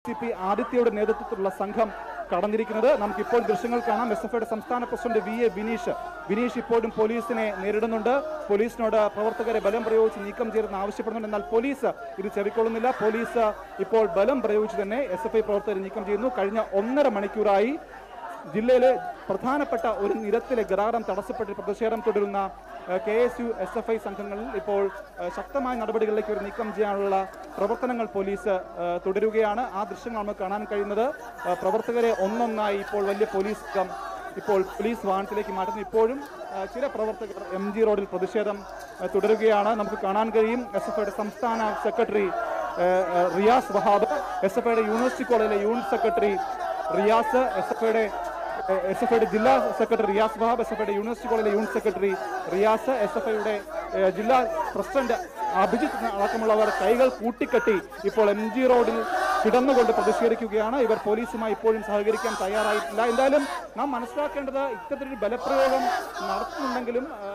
C P ആദിത്യയുടെ നേതൃത്വത്തിലുള്ള സംഘം കടന്നിരിക്കുന്നത് നമുക്കിപ്പോൾ ദൃശ്യങ്ങൾ കാണാം എസ് എഫ് ഐയുടെ സംസ്ഥാന president V A Bineesh Bineesh ഇപ്പോഴും പോലീസിനെ നേരിടുന്നുണ്ട് പോലീസിനോട് പ്രവർത്തകരെ ബലം പ്രയോഗിച്ച് നീക്കം ചെയ്തെന്ന് ആവശ്യപ്പെടുന്നുണ്ട് എന്നാൽ പോലീസ് ഇത് ചെവിക്കൊള്ളുന്നില്ല പോലീസ് ഇപ്പോൾ ബലം പ്രയോഗിച്ച് തന്നെ എസ് എഫ് ഐ പ്രവർത്തകരെ നീക്കം ചെയ്യുന്നു കഴിഞ്ഞ ഒന്നര മണിക്കൂറായി ജില്ലയിലെ പ്രധാനപ്പെട്ട ഒരു നിരത്തിലെ ഗതാഗതം തടസ്സപ്പെട്ട് പ്രതിഷേധം തുടരുന്ന K S U S F I സംഘങ്ങളിൽ ഇപ്പോൾ ഏഹ്, ശക്തമായ നടപടികളിലേക്ക് ഒരു നീക്കം ചെയ്യാനുള്ള പ്രവർത്തനങ്ങൾ പോലീസ് ഏഹ്, തുടരുകയാണ് ആ ദൃശ്യങ്ങൾ നമുക്ക് കാണാൻ കഴിയുന്നത് ഏഹ്, പ്രവർത്തകരെ ഒന്നൊന്നായി ഇപ്പോൾ വലിയ പോലീസ് സംഘം ഇപ്പോൾ പോലീസ് വാഹനത്തിലേക്ക് മാറ്റുന്നു ഇപ്പോഴും ഏഹ്, ചില പ്രവർത്തകർ എം ജി റോഡിൽ പ്രതിഷേധം ഏഹ്, തുടരുകയാണ് നമുക്ക് കാണാൻ കഴിയും എസ് എഫ് ഐയുടെ സംസ്ഥാന സെക്രട്ടറി ഏഹ്, ഏഹ്, റിയാസ് വഹാബ് എസ് എഫ് ഐയുടെ യൂണിവേഴ്സിറ്റി കോളേജിലെ unit secretary Riyas S F ഐയുടെ എസ് എഫ് ഐയുടെ ജില്ലാ secretary Riyas Wahab S F ഐയുടെ യൂണിവേഴ്സിറ്റി കോളേജിലെ unit secretary Riyas S F ഐയുടെ ജില്ലാ പ്രസിഡന്റ് അഭിജിത്ത് അടക്കമുള്ളവർ കൈകൾ കൂട്ടിക്കെട്ടി ഇപ്പോൾ എം ജി റോഡിൽ കിടന്നുകൊണ്ട് പ്രതിഷേധിക്കുകയാണ് ഇവർ പോലീസുമായി ഇപ്പോഴും സഹകരിക്കാൻ തയ്യാറായിട്ടില്ല എന്തായാലും നാം മനസ്സിലാക്കേണ്ടത് ഇത്തരത്തിലൊരു ബലപ്രയോഗം നടത്തുന്നുണ്ടെങ്കിലും ആ,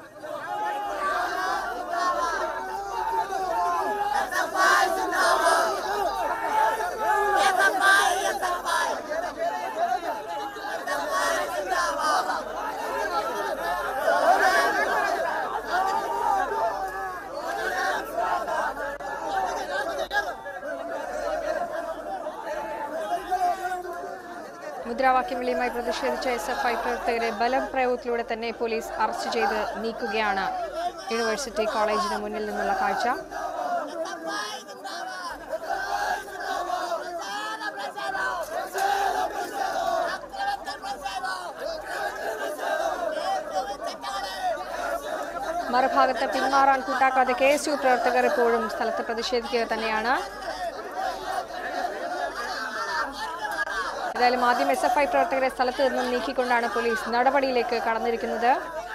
മുദ്രാവാക്യം വിളിയുമായി പ്രതിഷേധിച്ച എസ് എഫ് ഐ പ്രവർത്തകരെ ബലം പ്രയോഗത്തിലൂടെ തന്നെ പോലീസ് അറസ്റ്റ് ചെയ്ത് നീക്കുകയാണ് യൂണിവേഴ്സിറ്റി കോളേജിന് മുന്നിൽ നിന്നുള്ള കാഴ്ച മറുഭാഗത്ത് പിന്മാറാൻ കൂട്ടാക്കാതെ കെ എസ് യു പ്രവർത്തകർ ഇപ്പോഴും സ്ഥലത്ത് പ്രതിഷേധിക്കുക തന്നെയാണ് ഏതായാലും ആദ്യം എസ് എഫ് ഐ പ്രവർത്തകരെ സ്ഥലത്ത് നിന്നും നീക്കിക്കൊണ്ടാണ് പോലീസ് നടപടിയിലേക്ക് കടന്നിരിക്കുന്നത്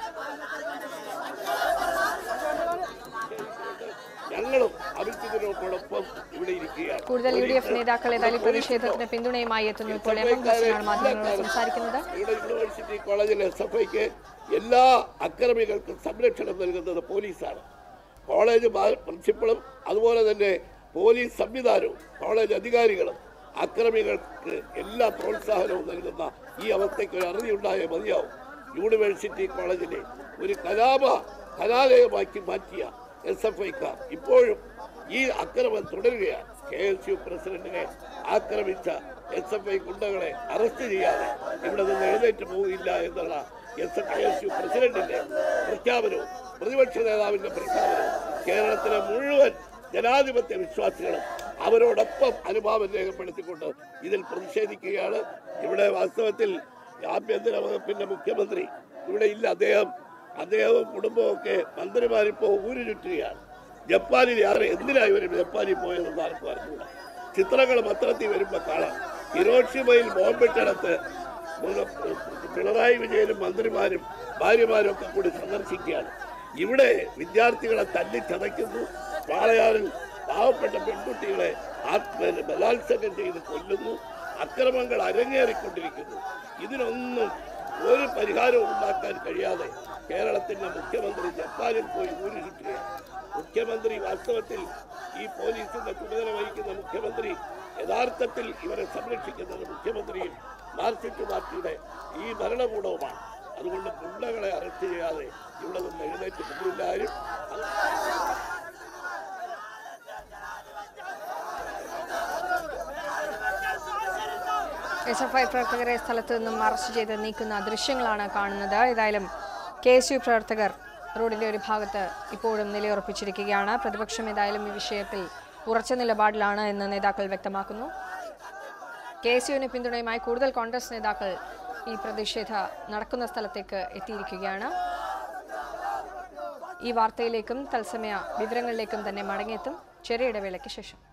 ഞങ്ങളും അഭിജിത്തിനോടൊപ്പം ഇവിടെ ഇരിക്കുകയാണ് കൂടുതൽ യു ഡി എഫ് നേതാക്കൾ ഏതായാലും ഈ പ്രതിഷേധത്തിന് പിന്തുണയുമായി എത്തുന്നു ഇപ്പോൾ എം എം ഹസനാണ് മാധ്യമങ്ങളോട് സംസാരിക്കുന്നത് ഇവിടെ യൂണിവേഴ്സിറ്റി കോളേജിലെ എസ് എഫ് ഐക്ക് എല്ലാ അക്രമികൾക്കും സംരക്ഷണം നൽകുന്നത് പോലീസാണ് കോളേജ് മാ- പ്രിൻസിപ്പളും അതുപോലെ തന്നെ പോലീസ് സംവിധാനവും കോളേജ് അധികാരികളും അക്രമികൾക്ക് എല്ലാ പ്രോത്സാഹനവും നൽകുന്ന ഈ അവസ്ഥയ്ക്ക് ഒരു അറുതിയുണ്ടായേ മതിയാവും യൂണിവേഴ്സിറ്റി കോളേജിനെ ഒരു കലാപ കലാലയമാക്കി മാറ്റിയ എസ് എഫ് ഐക്കാർ ഇപ്പോഴും ഈ അക്രമം തുടരുകയാണ് കെ എസ് യു പ്രസിഡന്റിനെ ആക്രമിച്ച എസ് എഫ് ഐ ഗുണ്ടകളെ അറസ്റ്റ് ചെയ്യാതെ ഇവിടെ നിന്ന് എഴുന്നേറ്റ് പോകില്ല എന്നുള്ള എസ് കെ എസ് യു പ്രസിഡന്റിന്റെ പ്രഖ്യാപനവും പ്രതിപക്ഷ നേതാവിന്റെ പ്രഖ്യാപനവും കേരളത്തിലെ മുഴുവൻ ജനാധിപത്യ വിശ്വാസികളും അവരോടൊപ്പം അനുഭാവം രേഖപ്പെടുത്തിക്കൊണ്ട് ഇതിൽ പ്രതിഷേധിക്കുകയാണ് ഇവിടെ വാസ്തവത്തിൽ ആഭ്യന്തര വകുപ്പിന്റെ മുഖ്യമന്ത്രി ഇവിടെ ഇല്ല അദ്ദേഹം അദ്ദേഹവും കുടുംബവും ഒക്കെ മന്ത്രിമാരിപ്പോ ഊരു ചുറ്റുകയാണ് ജപ്പാനിൽ ആരെ എന്തിനായി ഇവർ ജപ്പാനിൽ പോയതെന്ന് ആർക്കും അറിഞ്ഞൂടാ ചിത്രങ്ങൾ പത്രത്തിൽ വരുമ്പോൾ കാണാം ഹിരോഷിമയിൽ ബോംബിട്ടിടത്ത് പിണറായി വിജയനും മന്ത്രിമാരും ഭാര്യമാരും ഒക്കെ കൂടി സന്ദർശിക്കുകയാണ് ഇവിടെ വിദ്യാർത്ഥികളെ തല്ലി ചതയ്ക്കുന്നു വാളയാറിൽ പാവപ്പെട്ട പെൺകുട്ടികളെ ആത്മ ബലാത്സംഗം ചെയ്ത് കൊല്ലുന്നു അക്രമങ്ങൾ അരങ്ങേറിക്കൊണ്ടിരിക്കുന്നു ഇതിനൊന്നും ഒരു പരിഹാരവും ഉണ്ടാക്കാൻ കഴിയാതെ കേരളത്തിന്റെ മുഖ്യമന്ത്രി ജപ്പാനിൽ പോയി ഊരി ചുറ്റുകയാണ് മുഖ്യമന്ത്രി വാസ്തവത്തിൽ ഈ പോലീസിന്റെ ചുമതല വഹിക്കുന്ന മുഖ്യമന്ത്രി യഥാർത്ഥത്തിൽ ഇവരെ സംരക്ഷിക്കുന്നത് മുഖ്യമന്ത്രിയും മാർക്സിസ്റ്റ് പാർട്ടിയുടെ ഈ ഭരണകൂടവുമാണ് അതുകൊണ്ട് ഗുണ്ടകളെ അറസ്റ്റ് ചെയ്യാതെ ഇവിടെ നിന്ന് എഴുന്നേറ്റ് പോകില്ല ആരും എസ് എഫ് ഐ പ്രവർത്തകരെ സ്ഥലത്ത് നിന്നും അറസ്റ്റ് ചെയ്ത് നീക്കുന്ന ദൃശ്യങ്ങളാണ് കാണുന്നത് ഏതായാലും കെ എസ് യു പ്രവർത്തകർ റോഡിന്റെ ഒരു ഭാഗത്ത് ഇപ്പോഴും നിലയുറപ്പിച്ചിരിക്കുകയാണ് പ്രതിപക്ഷം ഏതായാലും ഈ വിഷയത്തിൽ ഉറച്ച നിലപാടിലാണ് എന്ന് നേതാക്കൾ വ്യക്തമാക്കുന്നു കെ എസ് യുവിന് പിന്തുണയുമായി കൂടുതൽ കോൺഗ്രസ് നേതാക്കൾ ഈ പ്രതിഷേധ നടക്കുന്ന സ്ഥലത്തേക്ക് എത്തിയിരിക്കുകയാണ് ഈ വാർത്തയിലേക്കും തത്സമയ വിവരങ്ങളിലേക്കും തന്നെ മടങ്ങിയെത്തും ചെറിയ ഇടവേളയ്ക്ക് ശേഷം